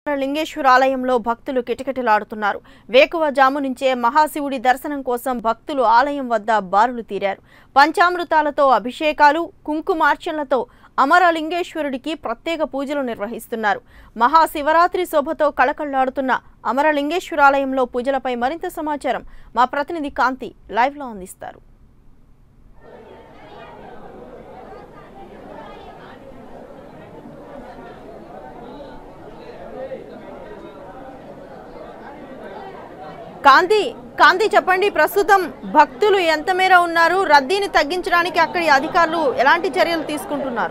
లింగేశ్వర ఆలయంలో భక్తులు కిటకిటలాడుతున్నారు వేకువజాము నుంచే మహాశివుడి దర్శనం కోసం భక్తులు ఆలయం వద్ద బారులు తీరారు పంచామృతాలతో అభిషేకాలు కుంకుమార్చనలతో అమరలింగేశ్వరుడికి ప్రత్యేక పూజలు నిర్వహిస్తున్నారు మహాశివరాత్రి శోభతో కళకళ్లాడుతున్న అమరలింగేశ్వరాలయంలో పూజలపై మరింత సమాచారం మా ప్రతినిధి కాంతి లైవ్లో అందిస్తారు కాంతి కాంతి చెప్పండి ప్రస్తుతం భక్తులు ఎంత మేర ఉన్నారు రద్దీని తగ్గించడానికి అక్కడి అధికారులు ఎలాంటి చర్యలు తీసుకుంటున్నారు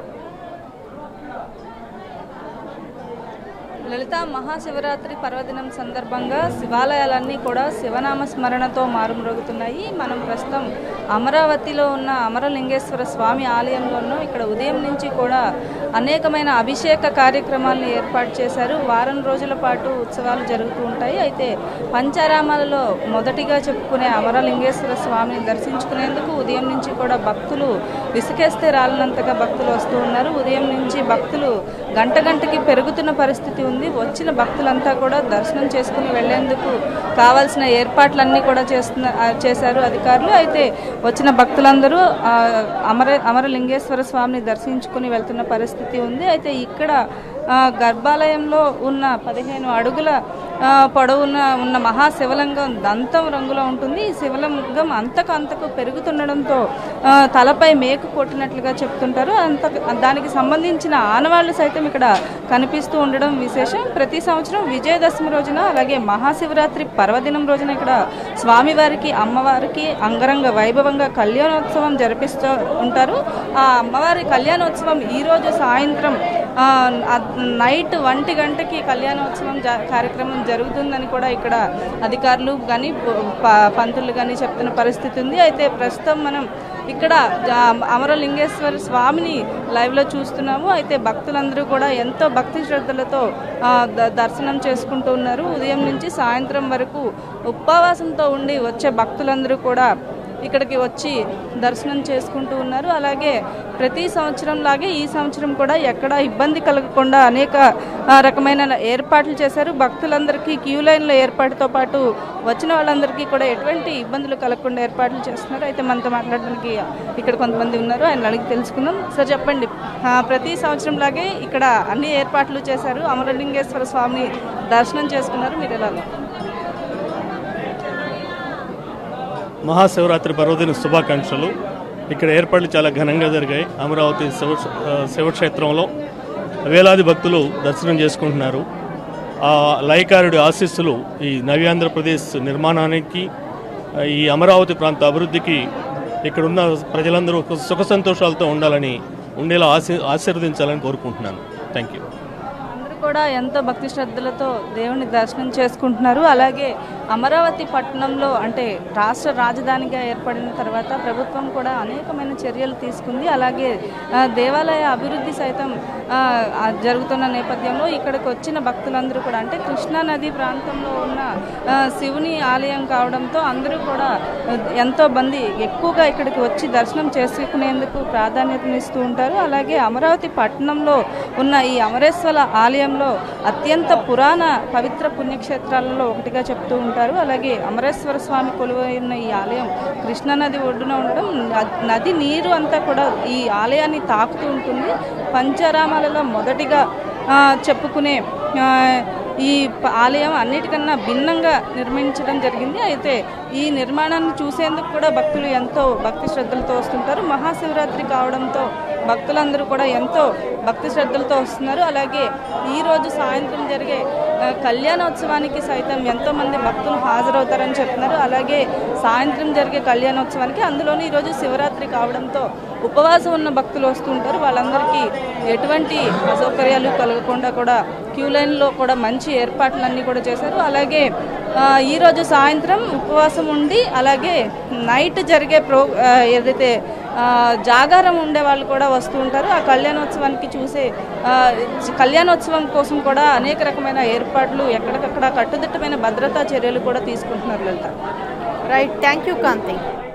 లలిత మహాశివరాత్రి పర్వదినం సందర్భంగా శివాలయాలన్నీ కూడా శివనామ స్మరణతో మారుమ్రోగుతున్నాయి మనం ప్రస్తుతం అమరావతిలో ఉన్న అమరలింగేశ్వర స్వామి ఆలయంలోనూ ఇక్కడ ఉదయం నుంచి కూడా అనేకమైన అభిషేక కార్యక్రమాలను ఏర్పాటు చేశారు వారం రోజుల పాటు ఉత్సవాలు జరుగుతూ ఉంటాయి అయితే పంచారామాలలో మొదటిగా చెప్పుకునే అమరలింగేశ్వర స్వామిని దర్శించుకునేందుకు ఉదయం నుంచి కూడా భక్తులు విసుకేస్తే రాలినంతగా భక్తులు వస్తూ ఉన్నారు ఉదయం నుంచి భక్తులు గంట గంటకి పెరుగుతున్న పరిస్థితి ఉంది వచ్చిన భక్తులంతా కూడా దర్శనం చేసుకుని వెళ్లేందుకు కావాల్సిన ఏర్పాట్లన్నీ కూడా చేస్తున్న ఆ, చేశారు అధికారులు అయితే వచ్చిన భక్తులందరూ ఆ, అమర అమరలింగేశ్వర స్వామిని దర్శించుకుని వెళ్తున్న పరిస్థితి ఉంది అయితే ఇక్కడ ఆ, గర్భాలయంలో ఉన్న పదిహేను అడుగుల ఆ, పొడవున ఉన్న మహాశివలింగం దంతం రంగులో ఉంటుంది ఈ శివలింగం అంతకు అంతకు పెరుగుతుండడంతో ఆ, తలపై మేకు కొట్టినట్లుగా చెప్తుంటారు అంత దానికి సంబంధించిన ఆనవాళ్లు సైతం ఇక్కడ కనిపిస్తూ ఉండడం విశేషం ప్రతి సంవత్సరం విజయదశమి రోజున అలాగే మహాశివరాత్రి పర్వదినం రోజున ఇక్కడ స్వామివారికి అమ్మవారికి అంగరంగ వైభవంగా కళ్యాణోత్సవం జరిపిస్తూ ఉంటారు ఆ అమ్మవారి కళ్యాణోత్సవం ఈ రోజు సాయంత్రం ఆ, ఆ, నైట్ ఒంటి గంటకి కళ్యాణోత్సవం జ- కార్యక్రమం జరుగుతుందని కూడా ఇక్కడ అధికారులు కానీ పంతులు కానీ చెప్తున్న పరిస్థితి ఉంది అయితే ప్రస్తుతం మనం ఇక్కడ జా- అమరలింగేశ్వర స్వామిని లైవ్లో చూస్తున్నాము అయితే భక్తులందరూ కూడా ఎంతో భక్తి శ్రద్ధలతో ఆ, ద- దర్శనం చేసుకుంటూ ఉన్నారు ఉదయం నుంచి సాయంత్రం వరకు ఉపవాసంతో ఉండి వచ్చే భక్తులందరూ కూడా ఇక్కడికి వచ్చి దర్శనం చేసుకుంటూ ఉన్నారు అలాగే ప్రతి సంవత్సరం లాగే ఈ సంవత్సరం కూడా ఎక్కడ ఇబ్బంది కలగకుండా అనేక ఆ, రకమైన ఏర్పాట్లు చేశారు భక్తులందరికీ క్యూ లైన్ల ఏర్పాటుతో పాటు వచ్చిన వాళ్ళందరికీ కూడా ఎటువంటి ఇబ్బందులు కలగకుండా ఏర్పాట్లు చేస్తున్నారు అయితే మనతో మాట్లాడడానికి ఇక్కడ కొంతమంది ఉన్నారు ఆయన అడిగి తెలుసుకుందాం సార్ చెప్పండి ఆ, ప్రతి సంవత్సరం లాగే ఇక్కడ అన్ని ఏర్పాట్లు చేశారు అమరలింగేశ్వర స్వామిని దర్శనం చేసుకున్నారు మీరు ఎలా మహాశివరాత్రి పర్వదిన శుభాకాంక్షలు ఇక్కడ ఏర్పాట్లు చాలా ఘనంగా జరిగాయి అమరావతి శివ ఆ, శివక్షేత్రంలో వేలాది భక్తులు దర్శనం చేసుకుంటున్నారు ఆ లయకారుడి ఆశీస్సులు ఈ నవ్యాంధ్రప్రదేశ్ నిర్మాణానికి ఆ, ఈ అమరావతి ప్రాంత అభివృద్ధికి ఇక్కడున్న ప్రజలందరూ సుఖ సంతోషాలతో ఉండాలని ఉండేలా ఆశీ ఆశీర్వదించాలని కోరుకుంటున్నాను థ్యాంక్ యూ అందరూ కూడా ఎంతో భక్తి శ్రద్ధలతో దేవుని దర్శనం చేసుకుంటున్నారు అలాగే అమరావతి పట్టణంలో అంటే రాష్ట్ర రాజధానిగా ఏర్పడిన తర్వాత ప్రభుత్వం కూడా అనేకమైన చర్యలు తీసుకుంది అలాగే ఆ, దేవాలయ అభివృద్ధి సైతం ఆ, ఆ, జరుగుతున్న నేపథ్యంలో ఇక్కడికి వచ్చిన భక్తులందరూ కూడా అంటే కృష్ణా నది ప్రాంతంలో ఉన్న ఆ, శివుని ఆలయం కావడంతో అందరూ కూడా ఆ, ఎంతో మంది ఎక్కువగా ఇక్కడికి వచ్చి దర్శనం చేసుకునేందుకు ప్రాధాన్యతనిస్తూ ఉంటారు అలాగే అమరావతి పట్టణంలో ఉన్న ఈ అమరేశ్వర ఆలయంలో అత్యంత పురాణ పవిత్ర పుణ్యక్షేత్రాలలో ఒకటిగా చెప్తూ ఉంటారు అలాగే అమరేశ్వర స్వామి కొలువై ఉన్న ఈ ఆలయం కృష్ణా నది ఒడ్డున ఉండడం న- నది నీరు అంతా కూడా ఈ ఆలయాన్ని తాకుతూ ఉంటుంది పంచరామాలలో మొదటిగా ఆ, చెప్పుకునే ఆ, ఈ ప- ఆలయం అన్నిటికన్నా భిన్నంగా నిర్మించడం జరిగింది అయితే ఈ నిర్మాణాన్ని చూసేందుకు కూడా భక్తులు ఎంతో భక్తి శ్రద్ధలతో వస్తుంటారు మహాశివరాత్రి కావడంతో భక్తులందరూ కూడా ఎంతో భక్తి శ్రద్ధలతో వస్తున్నారు అలాగే ఈ రోజు సాయంత్రం జరిగే ఆ, కళ్యాణోత్సవానికి సైతం ఎంతో మంది భక్తులు హాజరవుతారని చెప్తున్నారు అలాగే సాయంత్రం జరిగే కళ్యాణోత్సవానికి అందులోని ఈరోజు శివరాత్రి కావడంతో ఉపవాసం ఉన్న భక్తులు వస్తుంటారు వాళ్ళందరికీ ఎటువంటి అసౌకర్యాలు కలగకుండా కూడా క్యూ లైన్లో కూడా మంచి ఏర్పాట్లన్నీ కూడా చేశారు అలాగే ఆ, ఈరోజు సాయంత్రం ఉపవాసం ఉండి అలాగే నైట్ జరిగే ప్రో ఆ, ఏదైతే ఆ, జాగారం ఉండే వాళ్ళు కూడా వస్తూ ఉంటారు ఆ కళ్యాణోత్సవానికి చూసే ఆ, కళ్యాణోత్సవం కోసం కూడా అనేక రకమైన ఏర్పాట్లు ఎక్కడికక్కడ కట్టుదిట్టమైన భద్రతా చర్యలు కూడా తీసుకుంటున్నారు Lalitha right thank you Kanthi